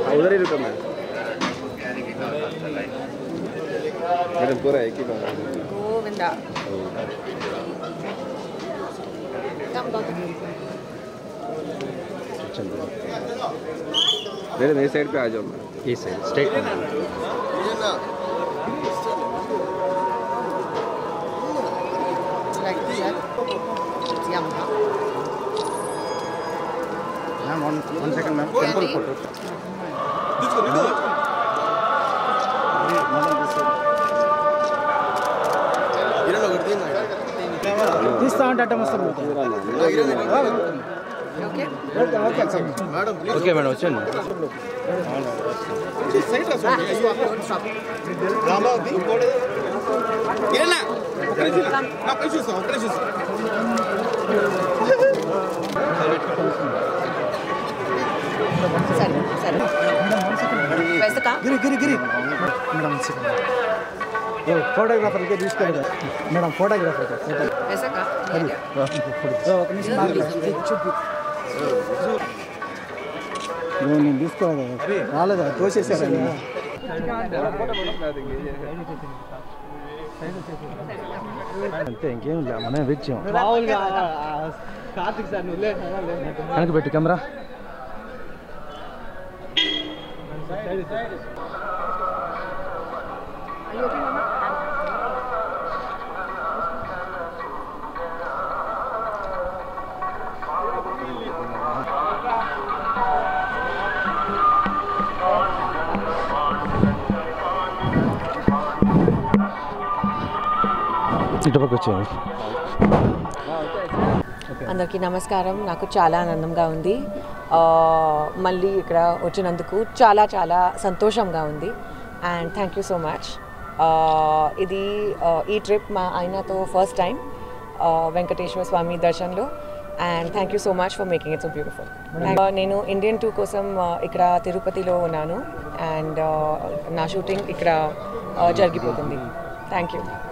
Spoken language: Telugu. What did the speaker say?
उधर ही रुको मैं मैडम पूरा एक ही बार గోవింద కమ్ గౌతమ్ चलो मेरे मेरे साइड पे आ जाओ मैं ఈ side straight like this um ma'am one one second ma'am temple photo తీస్తా అంటే అడ్డం వస్తాం ఓకే ఓకే మేడం వచ్చాను డోంట్ స్టాప్ సరే సరే వెసక Giri Giri Giri madam one second ఫోటోగ్రాఫర్కి తీసుకోండి మేడం ఫోటోగ్రాఫర్ ఫోటో వెసక ఒక నిమిషం ఆగు. చూపి ఇదిగో నేను తీసుకోవాలి రాలేదా తోసేసారని అంతే ఇంకేం లే మనం వెచ్చాం వెనక పెట్టు కెమెరా ఇటుపక్క వచ్చాను అందరికీ నమస్కారం నాకు చాలా ఆనందంగా ఉంది ఆ, మళ్ళీ ఇక్కడ వచ్చినందుకు చాలా చాలా సంతోషంగా ఉంది and thank you so much ఇది ఆ, ఈ ట్రిప్ మా ఆయనతో ఫస్ట్ టైం వెంకటేశ్వర స్వామి దర్శన్లో and thank you so much for making it so beautiful నేను ఇండియన్ టూ కోసం ఆ, ఇక్కడ తిరుపతిలో ఉన్నాను అండ్ నా షూటింగ్ ఇక్కడ ఆ, జరిగిపోతుంది థ్యాంక్ యూ